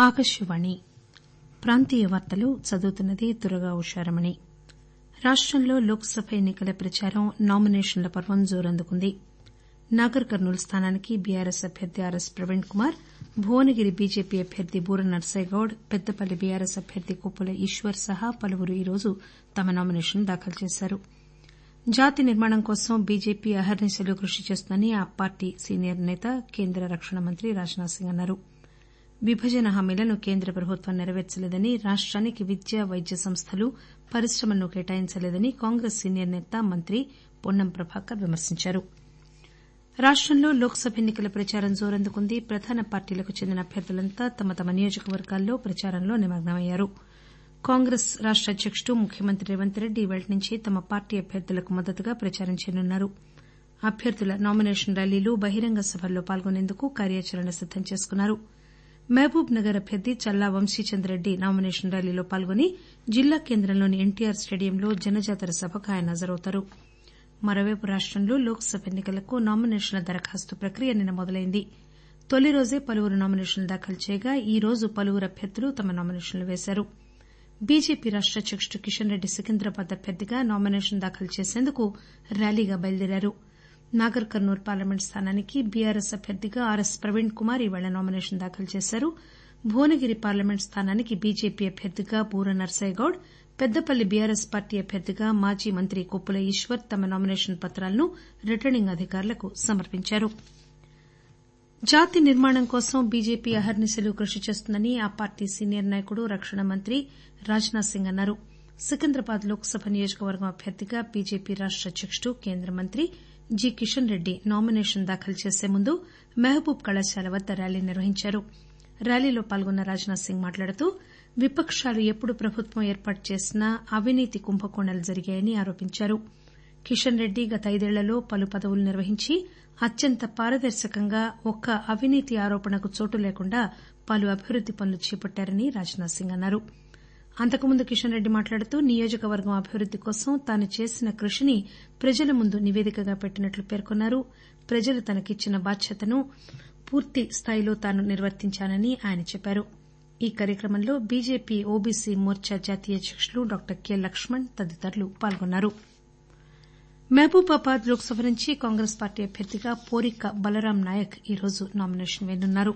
ఆకాశవాణి ప్రాంతీయ వార్తలు చదువుతున్నది దుర్గా ఉషారమణి రాష్టంలో లోక్ సభ ఎన్ని కల ప్రచారం నామినేషన్ల పర్వం జోరందుకుంది నాగర్ కర్నూల్ స్థానానికి బీఆర్ఎస్ అభ్యర్థి ఆర్ఎస్ ప్రవీణ్ కుమార్ భువనగిరి బీజేపీ అభ్యర్థి బూర నర్సయ్యగౌడ్ పెద్దపల్లి బీఆర్ఎస్ అభ్యర్థి కొప్పుల ఈశ్వర్ సహా పలువురు ఈరోజు తమ నామినేషన్లు దాఖలు చేశారు జాతి నిర్మాణం కోసం బీజేపీ అహర్నిశలు కృషి చేస్తుందని ఆ పార్టీ సీనియర్ నేత కేంద్ర రక్షణ మంత్రి రాజ్ నాథ్ సింగ్ అన్నారు విభజన హామీలను కేంద్ర ప్రభుత్వం నెరవేర్చలేదని రాష్టానికి విద్య వైద్య సంస్థలు పరిశ్రమలను కేటాయించలేదని కాంగ్రెస్ సీనియర్ నేత మంత్రి పొన్నం ప్రభాకర్ విమర్శించారు రాష్టంలో లోక్ సభ ఎన్ని కల ప్రచారం జోరందుకుంది ప్రధాన పార్టీలకు చెందిన అభ్యర్థులంతా తమ తమ నియోజకవర్గాల్లో ప్రచారంలో నిమగ్నమయ్యారు కాంగ్రెస్ రాష్ట అధ్యకుడు ముఖ్యమంత్రి రేవంత్ రెడ్డి ఇవాళ్టి నుంచి తమ పార్టీ అభ్యర్థులకు మద్దతుగా ప్రచారం చేయనున్నారు అభ్యర్థుల నామినేషన్ ర్యాలీలు బహిరంగ సభల్లో పాల్గొనేందుకు కార్యాచరణ సిద్దం చేసుకున్నారు మహబూబ్ నగర్ అభ్యర్థి చల్లా వంశీచంద్రెడ్డి నామినేషన్ ర్యాలీలో పాల్గొని జిల్లా కేంద్రంలోని ఎన్టీఆర్ స్టేడియంలో జనజాతర సభకు ఆయన హాజరవుతారు మరోవైపు రాష్టంలో లోక్ సభ ఎన్ని కలకు నామినేషన్ల దరఖాస్తు ప్రక్రియ నిన్న మొదలైంది తొలి రోజే పలువురు నామినేషన్లు దాఖలు చేయగా ఈ రోజు పలువురు అభ్యర్థులు తమ నామినేషన్లు వేశారు బీజేపీ రాష్ట అధ్యకుడు కిషన్ రెడ్డి సికింద్రాబాద్ అభ్యర్థిగా నామినేషన్ దాఖలు చేసేందుకు ర్యాలీగా బయలుదేరారు నాగర్ కర్నూల్ పార్లమెంట్ స్థానానికి బీఆర్ఎస్ అభ్యర్థిగా ఆర్ఎస్ ప్రవీణ్ కుమార్ ఈరోజు నామినేషన్ దాఖలు చేశారు భువనగిరి పార్లమెంట్ స్థానానికి బీజేపీ అభ్యర్థిగా బూర నర్సయ్యగౌడ్ పెద్దపల్లి బీఆర్ఎస్ పార్టీ అభ్యర్థిగా మాజీ మంత్రి కొప్పుల ఈశ్వర్ తమ నామినేషన్ పత్రాలను రిటర్నింగ్ అధికారులకు సమర్పించారు జాతి నిర్మాణం కోసం బీజేపీ అహర్నిశలు కృషి చేస్తుందని ఆ పార్టీ సీనియర్ నాయకుడు రక్షణ మంత్రి రాజ్ నాథ్ సింగ్ అన్నారు సికింద్రాబాద్ లోక్ సభ నియోజకవర్గం అభ్యర్థిగా బీజేపీ రాష్ట అధ్యకుడు కేంద్ర మంత్రి జి కిషన్ రెడ్డి నామినేషన్ దాఖలు చేసే ముందు మహబూబ్ కళాశాల వద్ద ర్యాలీ నిర్వహించారు ర్యాలీలో పాల్గొన్న రాజ్ నాథ్ సింగ్ మాట్లాడుతూ విపకాలు ఎప్పుడు ప్రభుత్వం ఏర్పాటు చేసినా అవినీతి కుంభకోణాలు జరిగాయని ఆరోపించారు కిషన్ రెడ్డి గత ఐదేళ్లలో పలు పదవులు నిర్వహించి అత్యంత పారదర్శకంగా ఒక్క అవినీతి ఆరోపణకు చోటు లేకుండా పలు అభివృద్ది పనులు చేపట్టారని రాజ్ నాథ్ సింగ్ అన్నారు అంతకుముందు కిషన్ రెడ్డి మాట్లాడుతూ నియోజకవర్గం అభివృద్ది కోసం తాను చేసిన కృషిని ప్రజల ముందు నివేదికగా పెట్టినట్లు పేర్కొన్నారు ప్రజలు తనకిచ్చిన బాధ్యతను పూర్తి స్థాయిలో తాను నిర్వర్తించానని ఆయన చెప్పారు ఈ కార్యక్రమంలో బీజేపీ ఓబీసీ మోర్చా జాతీయ అధ్యకులు డాక్టర్ కె లక్ష్మణ్ తదితరులు పాల్గొన్నారు మహబూబాబాద్ లోక్ సభ నుంచి కాంగ్రెస్ పార్టీ అభ్యర్థిగా పోరిక బలరాం నాయక్ ఈరోజు నామినేషన్ పేయనున్నారు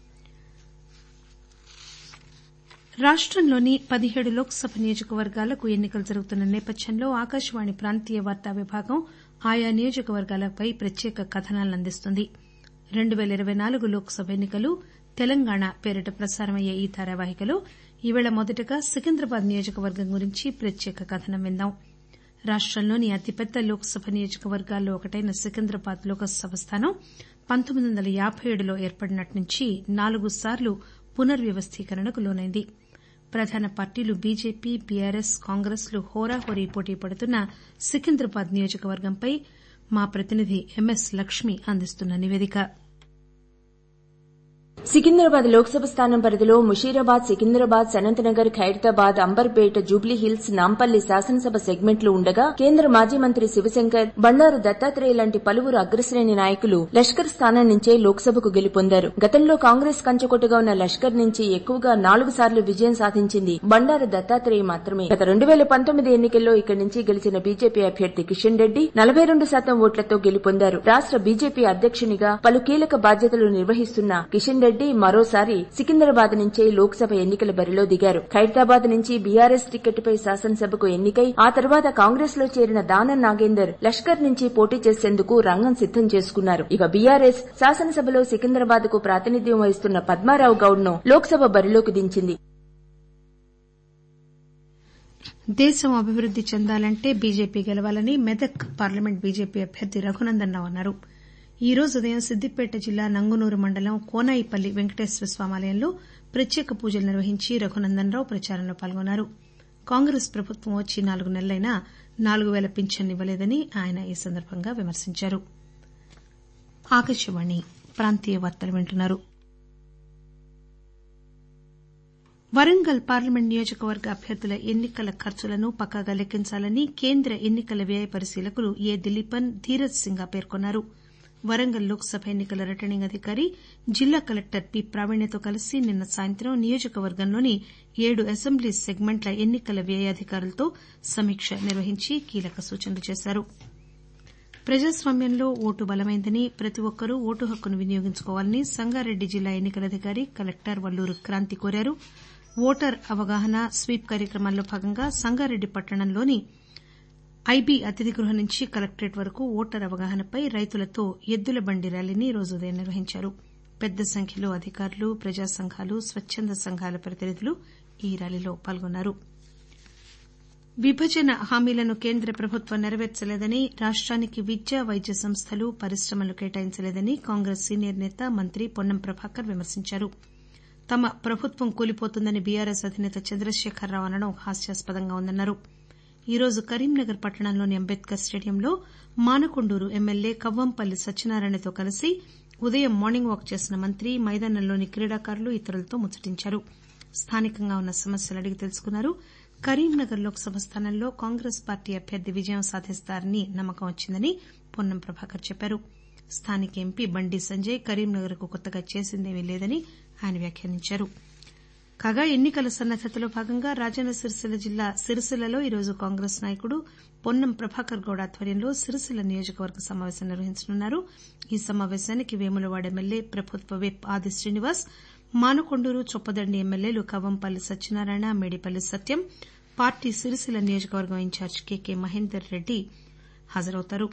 రాష్టంలోని పదిహేడు లోక్ సభ నియోజకవర్గాలకు ఎన్ని కలు జరుగుతున్న నేపథ్యంలో ఆకాశవాణి ప్రాంతీయ వార్తా విభాగం ఆయా నియోజకవర్గాలపై ప్రత్యేక కథనాలను అందిస్తుంది రెండు పేల ఇరవై నాలుగు లోక్ సభ ఎన్ని కలు తెలంగాణ పేరిట ప్రసారమయ్యే ఈ ధారావాహికలో ఈరోజు మొదటగా సికింద్రాబాద్ నియోజకవర్గం గురించి ప్రత్యేక కథనం విందాం రాష్టంలోని అతిపెద్ద లోక్ సభ నియోజకవర్గాల్లో ఒకటైన సికింద్రాబాద్ లోక్సభ స్థానం పంతొమ్మిది వందల యాబై ఏడులో ఏర్పడినటి నుంచి నాలుగు సార్లు పునర్వ్యవస్థీకరణకు లోనైంది ప్రధాన పార్టీలు బీజేపీ బీఆర్ఎస్ కాంగ్రెస్ లు హోరాహోరీ పోటీ పడుతున్న సికింద్రాబాద్ నియోజకవర్గంపై మా ప్రతినిధి ఎంఎస్ లక్ష్మి అందిస్తున్న నివేదిక సికింద్రాబాద్ లోక్సభ స్థానం పరిధిలో ముషీరాబాద్ సికింద్రాబాద్ సనత్నగర్ ఖైరతాబాద్ అంబర్పేట జూబ్లీహిల్స్ నాంపల్లి శాసనసభ సెగ్మెంట్లు ఉండగా కేంద్ర మాజీ మంత్రి శివశంకర్ బండారు దత్తాత్రేయ లాంటి పలువురు అగ్రశ్రేణి నాయకులు లష్కర్ స్థానం నుంచే లోక్సభకు గెలుపొందారు గతంలో కాంగ్రెస్ కంచుకొట్టుగా ఉన్న లష్కర్ నుంచి ఎక్కువగా నాలుగు సార్లు విజయం సాధించింది బండారు దత్తాత్రేయ మాత్రమే గత రెండు వేల పంతొమ్మిది ఎన్నికల్లో ఇక్కడి నుంచి గెలిచిన బీజేపీ అభ్యర్థి కిషన్ రెడ్డి నలభై రెండు శాతం ఓట్లతో గెలుపొందారు రాష్ట బీజేపీ అధ్యక్షునిగా పలు కీలక బాధ్యతలు నిర్వహిస్తున్న కిషన్ రెడ్డి రెడ్డి మరోసారి సికింద్రాబాద్ నుంచే లోక్సభ ఎన్నికల బరిలో దిగారు ఖైరతాబాద్ నుంచి బీఆర్ఎస్ టికెట్పై శాసనసభకు ఎన్నికై ఆ తర్వాత కాంగ్రెస్ లో చేరిన దానం నాగేందర్ లష్కర్ నుంచి పోటీ చేసేందుకు రంగం సిద్దం చేసుకున్నారు ఇక బీఆర్ఎస్ శాసనసభలో సికింద్రాబాద్ కు ప్రాతినిధ్యం వహిస్తున్న పద్మారావు గౌడ్ ను లోక్సభ బరిలోకి దించింది దేశం అభివృద్ది చెందాలంటే బీజేపీ గెలవాలని మెదక్ పార్లమెంట్ బీజేపీ అభ్యర్థి రఘునందన్ రావు అన్నారు ఈ రోజు ఉదయం సిద్దిపేట జిల్లా నంగునూరు మండలం కోనాయిపల్లి వెంకటేశ్వర స్వామాలయంలో ప్రత్యేక పూజలు నిర్వహించి రఘునందన్ రావు ప్రచారంలో పాల్గొన్నారు కాంగ్రెస్ ప్రభుత్వం వచ్చి నాలుగు నెలలైనా నాలుగు పేల పింఛన్ ఇవ్వలేదని ఆయన ఈ సందర్భంగా విమర్శించారు వరంగల్ పార్లమెంట్ నియోజకవర్గ అభ్యర్థుల ఎన్నికల ఖర్చులను పక్కాగా లెక్కించాలని కేంద్ర ఎన్నికల వ్యయ పరిశీలకులు ఏ దిలీపన్ ధీరజ్ సింగ్ పేర్కొన్నారు వరంగల్ లోక్ సభ ఎన్ని కల రిటర్నింగ్ అధికారి జిల్లా కలెక్టర్ పి ప్రావీణ్యతో కలిసి నిన్న సాయంత్రం నియోజకవర్గంలోని ఏడు అసెంబ్లీ సెగ్మెంట్ల ఎన్ని కల వ్యయాధికారులతో సమీక్ష నిర్వహించి కీలక సూచనలు చేశారు ప్రజాస్వామ్యంలో ఓటు బలమైందని ప్రతి ఒక్కరూ ఓటు హక్కును వినియోగించుకోవాలని సంగారెడ్డి జిల్లా ఎన్ని కల అధికారి కలెక్టర్ వల్లూరు క్రాంతి కోరారు ఓటర్ అవగాహన స్వీప్ కార్యక్రమాల్లో భాగంగా సంగారెడ్డి పట్టణంలోని ఐబీ అతిథి గృహం నుంచి కలెక్టరేట్ వరకు ఓటర్ అవగాహనపై రైతులతో ఎద్దుల బండి ర్యాలీని ఈ రోజు ఉదయం నిర్వహించారు పెద్ద సంఖ్యలో అధికారులు ప్రజా సంఘాలు స్వచ్చంద సంఘాల ప్రతినిధులు ఈ ర్యాలీలో పాల్గొన్నారు విభజన హామీలను కేంద్ర ప్రభుత్వం నెరవేర్చలేదని రాష్టానికి విద్య వైద్య సంస్థలు పరిశ్రమలు కేటాయించలేదని కాంగ్రెస్ సీనియర్ నేత మంత్రి పొన్నం ప్రభాకర్ విమర్శించారు తమ ప్రభుత్వం కూలిపోతుందని బీఆర్ఎస్ అధినేత చంద్రశేఖరరావు అనడం హాస్యాస్పదంగా ఉందన్నారు ఈ రోజు కరీంనగర్ పట్టణంలోని అంబేద్కర్ స్టేడియంలో మానకొండూరు ఎమ్మెల్యే కవ్వంపల్లి సత్యనారాయణతో కలిసి ఉదయం మార్నింగ్ వాక్ చేసిన మంత్రి మైదానంలోని క్రీడాకారులు ఇతరులతో ముచ్చటించారు స్థానికంగా ఉన్న సమస్యలు అడిగి తెలుసుకున్నారు కరీంనగర్ లోక్సభ స్థానంలో కాంగ్రెస్ పార్టీ అభ్యర్థి విజయం సాధిస్తారని నమ్మకం వచ్చిందని పొన్నం ప్రభాకర్ చెప్పారు స్థానిక ఎంపీ బండి సంజయ్ కరీంనగర్ కు కొత్తగా చేసిందేమీ లేదని ఆయన వ్యాఖ్యానించారు కాగా ఎన్ని కల సన్నద్దతలో భాగంగా రాజన్న సిరిసిల్ల జిల్లా సిరిసిల్లలో ఈరోజు కాంగ్రెస్ నాయకుడు పొన్నం ప్రభాకర్ గౌడ్ ఆధ్వర్యంలో సిరిసిల్ల నియోజకవర్గ సమాపేశం నిర్వహించనున్నారు ఈ సమాపేశానికి వేములవాడ ఎమ్మెల్యే ప్రభుత్వ విప్ ఆది శ్రీనివాస్ మానకొండూరు చొప్పదండి ఎమ్మెల్యేలు కవ్వంపల్లి సత్యనారాయణ మేడిపల్లి సత్యం పార్టీ సిరిసిల్ల నియోజకవర్గం ఇన్ఛార్జి కెకే మహేందర్ రెడ్డి హాజరవుతారు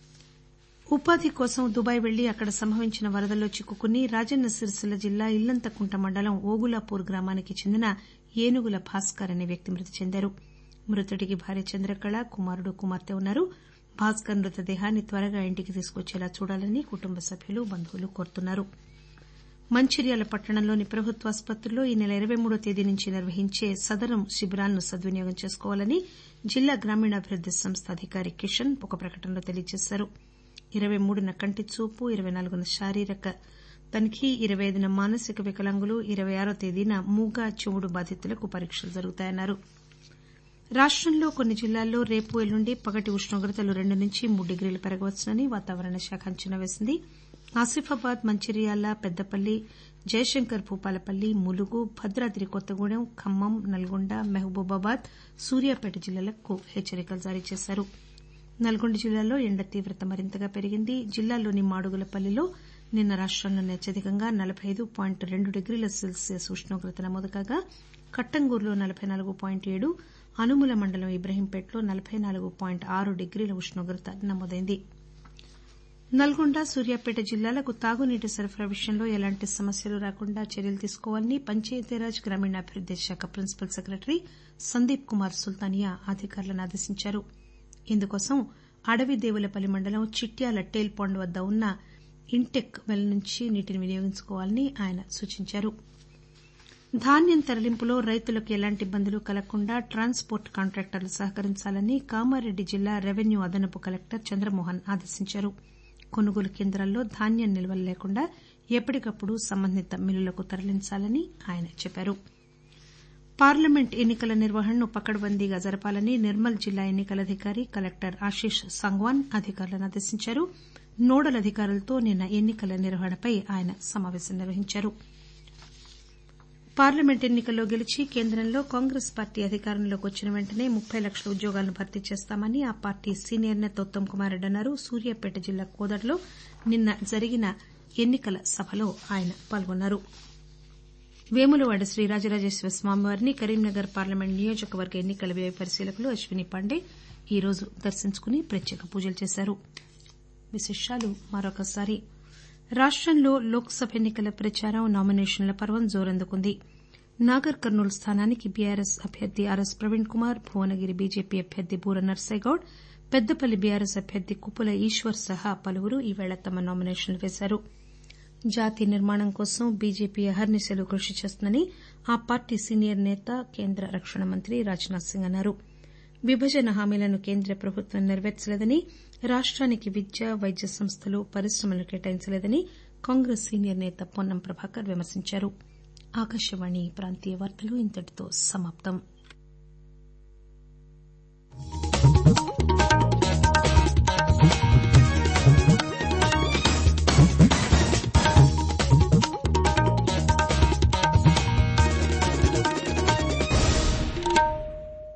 ఉపాధి కోసం దుబాయ్ వెళ్లి అక్కడ సంభవించిన వరదల్లో చిక్కుకుని రాజన్న సిరిసిల్ల జిల్లా ఇల్లంతకుంట మండలం ఓగులాపూర్ గ్రామానికి చెందిన ఏనుగుల భాస్కర్ అనే వ్యక్తి మృతి చెందారు మృతుడికి భార్య చంద్రకళ కుమారుడు కుమార్తె ఉన్నారు భాస్కర్ మృతదేహాన్ని త్వరగా ఇంటికి తీసుకొచ్చేలా చూడాలని కుటుంబ సభ్యులు బంధువులు కోరుతున్నారు మంచిర్యాల పట్టణంలోని ప్రభుత్వ ఆసుపత్రుల్లో ఈ నెల ఇరవై మూడో తేదీ నుంచి నిర్వహించే సదరం శిబిరాలను సద్వినియోగం చేసుకోవాలని జిల్లా గ్రామీణాభివృద్ది సంస్థ అధికారి కిషన్ ఒక ప్రకటనలో తెలియజేశారు ఇరవై మూడున కంటి చూపు ఇరవై నాలుగున శారీరక తనిఖీ ఇరవై ఐదున మానసిక వికలాంగులు ఇరవై ఆరో తేదీన మూగ చెవుడు బాధితులకు పరీక్షలు జరుగుతాయన్నారు రాష్టంలో కొన్ని జిల్లాల్లో రేపు ఎల్లుండి పగటి ఉష్ణోగ్రతలు రెండు నుంచి మూడు డిగ్రీలు పెరగవచ్చునని వాతావరణ శాఖ అంచనా వేసింది ఆసిఫాబాద్ మంచిర్యాల పెద్దపల్లి జయశంకర్ భూపాలపల్లి ములుగు భద్రాద్రి కొత్తగూడెం ఖమ్మం నల్గొండ మహబూబాబాద్ సూర్యాపేట జిల్లాలకు హెచ్చరికలు జారీ చేశారు నల్గొండ జిల్లాలో ఎండ తీవ్రత మరింతగా పెరిగింది జిల్లాలోని మాడుగులపల్లిలో నిన్న రాష్టంలోనే అత్యధికంగా నలబై ఐదు పాయింట్ రెండు డిగ్రీల సెల్సియస్ ఉష్ణోగ్రత నమోదు కాగా కట్టంగూరులో నలబై నాలుగు పాయింట్ ఏడు అనుముల మండలం ఇబ్రహీంపేటలో నలబై నాలుగు పాయింట్ ఆరు డిగ్రీల ఉష్ణోగ్రత నమోదైంది నల్గొండ సూర్యాపేట జిల్లాలకు తాగునీటి సరఫరా విషయంలో ఎలాంటి సమస్యలు రాకుండా చర్యలు తీసుకోవాలని పంచాయతీరాజ్ గ్రామీణాభివృద్ది శాఖ ప్రిన్సిపల్ సెక్రటరీ సందీప్ కుమార్ సుల్తానియా అధికారులను ఆదేశించారు ఇందుకోసం అడవిదేవులపల్లి మండలం చిట్యాల టేల్ పాండ్ వద్ద ఉన్న ఇంటెక్ వెల్ నుంచి నీటిని వినియోగించుకోవాలని ఆయన సూచించారు ధాన్యం తరలింపులో రైతులకు ఎలాంటి ఇబ్బందులు కలగకుండా ట్రాన్స్పోర్ట్ కాంట్రాక్టర్లు సహకరించాలని కామారెడ్డి జిల్లా రెవెన్యూ అదనపు కలెక్టర్ చంద్రమోహన్ ఆదేశించారు కొనుగోలు కేంద్రాల్లో ధాన్యం నిల్వలు లేకుండా ఎప్పటికప్పుడు సంబంధిత మిల్లులకు తరలించాలని ఆయన చెప్పారు పార్లమెంట్ ఎన్ని కల నిర్వహణను పకడ్బందీగా జరపాలని నిర్మల్ జిల్లా ఎన్ని కల అధికారి కలెక్టర్ ఆశిష్ సంగ్వాన్ అధికారులను ఆదేశించారు నోడల్ అధికారులతో నిన్న ఎన్ని కల నిర్వహణపై ఆయన సమాపేశం నిర్వహించారు పార్లమెంట్ ఎన్ని కల్లో గెలిచి కేంద్రంలో కాంగ్రెస్ పార్టీ అధికారంలోకి వచ్చిన వెంటనే ముప్పై లక్షల ఉద్యోగాలను భర్తీ చేస్తామని ఆ పార్టీ సీనియర్ నేత ఉత్తమ్ కుమార్ రెడ్డి అన్నారు సూర్యాపేట జిల్లా కోదాడలో నిన్న జరిగిన ఎన్ని కల సభలో ఆయన పాల్గొన్నారు వేములవాడ శ్రీ రాజరాజేశ్వర స్వామివారిని కరీంనగర్ పార్లమెంట్ నియోజకవర్గ ఎన్ని కల వ్యయ పరిశీలకులు అశ్విని పాండే ఈ రోజు దర్శించుకుని ప్రత్యేక పూజలు చేశారు విశేషాలు మరొకసారి రాష్టంలో లోక్ సభ ఎన్ని కల ప్రచారం నామినేషన్ల పర్వం జోరందుకుంది నాగర్ కర్నూల్ స్థానానికి బీఆర్ఎస్ అభ్యర్థి ఆర్ఎస్ ప్రవీణ్ కుమార్ భువనగిరి బీజేపీ అభ్యర్థి బూర నర్సయ్గౌడ్ పెద్దపల్లి బీఆర్ఎస్ అభ్యర్థి కుప్పల ఈశ్వర్ సహా పలువురు ఈవేళ తమ నామినేషన్లు వేశారు జాతి నిర్మాణం కోసం బీజేపీ అహర్నిశలు కృషి చేస్తుందని ఆ పార్టీ సీనియర్ నేత కేంద్ర రక్షణ మంత్రి రాజ్నాథ్ సింగ్ అన్నారు విభజన హామీలను కేంద్ర ప్రభుత్వం నెరవేర్చలేదని రాష్టానికి విద్య వైద్య సంస్థలు పరిశ్రమలు కేటాయించలేదని కాంగ్రెస్ సీనియర్ నేత పొన్నం ప్రభాకర్ విమర్శించారు ఆకాశవాణి ప్రాంతీయ వార్తలు ఇంతటితో సమాప్తం